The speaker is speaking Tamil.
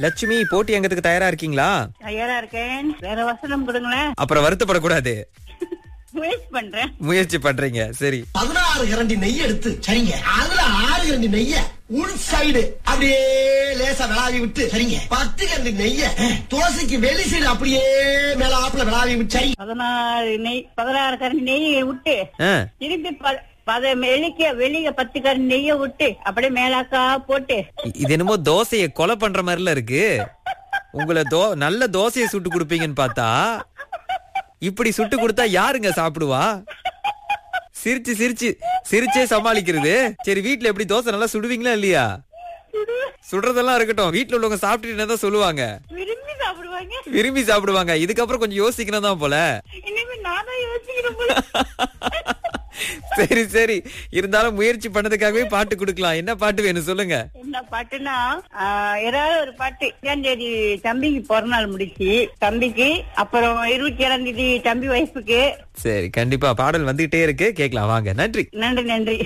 லட்சுமி போட்டி அங்கத்துக்கு தயாரா இருக்கீங்களா தயாரா இருக்கேன் வேற வசனம் கொடுங்களேன் அப்புறம் வருத்தப்படக்கூடாது முயற்சி பண்றேன் முயற்சி பண்றீங்க சரி பதினாறு கரண்டி நெய் எடுத்து சரிங்க அதுல ஆறு கரண்டி நெய்ய உள் சைடு அப்படியே லேசா விளாவி விட்டு சரிங்க பத்து கரண்டி நெய்ய தோசைக்கு வெளி சைடு அப்படியே மேல ஆப்புல விளாவி விட்டு சரி பதினாறு நெய் பதினாறு கரண்டி நெய்யை விட்டு ஆ, திருப்பி ப- பத வெளிக்க வெளிய பத்து கரண்டி நெய்யை விட்டு அப்படியே மேலாக்கா போட்டு இ- இது என்னமோ தோசையை கொலை பண்ற மாதிரில இருக்கு உங்களை தோ நல்ல தோசையை சுட்டு கொடுப்பீங்கன்னு பார்த்தா இப்படி சுட்டு கொடுத்தா யாருங்க சாப்பிடுவா சிரிச்சு சிரிச்சு சிரிச்சே சமாளிக்கிறது சரி வீட்ல எப்படி தோசை நல்லா சுடுவீங்களா இல்லையா சுடுறதெல்லாம் இருக்கட்டும் வீட்ல உள்ளவங்க சாப்பிட்டுட்டு தான் சொல்லுவாங்க விரும்பி சாப்பிடுவாங்க விரும்பி சாப்பிடுவாங்க இதுக்கப்புறம் கொஞ்சம் யோசிக்கணும் தான் போல இனிமே நான் தான் யோசிக்கிறேன் போல. சரி சரி இருந்தாலும் முயற்சி பண்ணதுக்காகவே பாட்டு கொடுக்கலாம் என்ன பாட்டு வேணும் சொல்லுங்க என்ன பாட்டுன்னா ஆஹ், ஏதாவது ஒரு பாட்டு ஏழாம் தேதி தம்பிக்கு பிறந்த நாள் முடிச்சு தம்பிக்கு அப்புறம் இருபத்தி ஏழாம் தேதி தம்பி வைஃபுக்கு சரி கண்டிப்பா பாடல் வந்துகிட்டே இருக்கு கேட்கலாம் வாங்க நன்றி நன்றி நன்றி